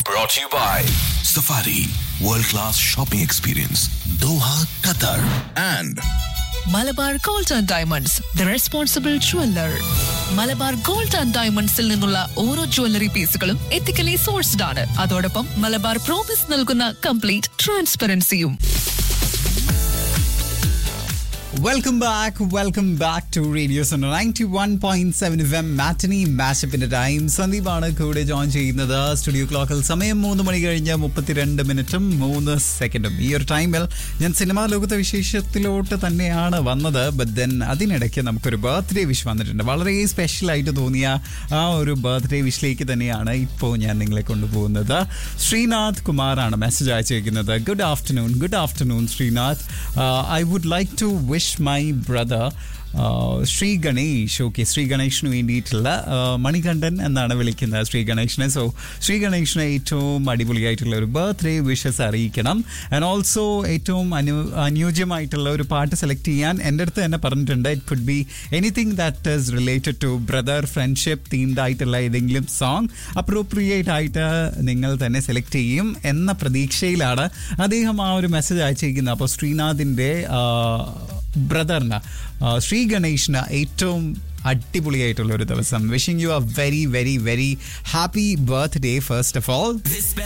Brought to you by Safari World Class Shopping Experience Doha, Qatar and Malabar gold and diamonds the responsible jeweller Malabar gold and ഡയമണ്ട്സിൽ നിന്നുള്ള ഓരോ jewellery പീസുകളും ethically sourced ആണ് അതോടൊപ്പം Malabar promise നൽകുന്ന complete ട്രാൻസ്പെറൻസിയും welcome back welcome back to radio Suno ninety one point seven F M matinee മാഷപ്പിന്റെ time സന്ദീപാണ് കൂടെ ജോയിൻ ചെയ്യുന്നത് സ്റ്റുഡിയോ ക്ലോക്കിൽ സമയം മൂന്ന് മണി കഴിഞ്ഞ് മുപ്പത്തിരണ്ട് മിനിറ്റും മൂന്ന് സെക്കൻഡും ഈ ഒരു ടൈമിൽ ഞാൻ സിനിമാ ലോകത്തെ വിശേഷത്തിലോട്ട് തന്നെയാണ് വന്നത് ബട്ട് ദെൻ അതിനിടയ്ക്ക് നമുക്കൊരു ബർത്ത്ഡേ വിഷ് വന്നിട്ടുണ്ട് വളരെ സ്പെഷ്യൽ ആയിട്ട് തോന്നിയ ആ ഒരു ബർത്ത്ഡേ വിഷിലേക്ക് തന്നെയാണ് ഇപ്പോൾ ഞാൻ നിങ്ങളെ കൊണ്ടുപോകുന്നത് ശ്രീനാഥ് കുമാറാണ് മെസ്സേജ് അയച്ചിരിക്കുന്നത് good afternoon good afternoon Srinath I would like to wish my brother Sri Ganesh okay Sri ഗണേഷിന് വേണ്ടിയിട്ടുള്ള ആ, മണികണ്ഠൻ എന്നാണ് വിളിക്കുന്നത് ശ്രീ ഗണേഷിനെ സോ ശ്രീ ഗണേഷിന് ഏറ്റവും അടിപൊളിയായിട്ടുള്ള ഒരു ബർത്ത്ഡേ വിഷസ് അറിയിക്കണം ആൻഡ് ഓൾസോ ഏറ്റവും അനു അനുയോജ്യമായിട്ടുള്ള ഒരു പാട്ട് സെലക്ട് ചെയ്യാൻ എൻ്റെ അടുത്ത് തന്നെ പറഞ്ഞിട്ടുണ്ട് it could be anything that is related to brother friendship themed ആയിട്ടുള്ള ഏതെങ്കിലും സോങ് അപ്രോപ്രിയേറ്റ് ആയിട്ട് നിങ്ങൾ തന്നെ സെലക്ട് ചെയ്യും എന്ന പ്രതീക്ഷയിലാണ് അദ്ദേഹം ആ ഒരു മെസ്സേജ് അയച്ചിരിക്കുന്നത് അപ്പോൾ ശ്രീനാഥിൻ്റെ ബ്രദറിന് ശ്രീ ഗണേഷിന് ഏറ്റവും അടിപൊളിയായിട്ടുള്ള ഒരു ദിവസം wishing you a very very very happy birthday first of all This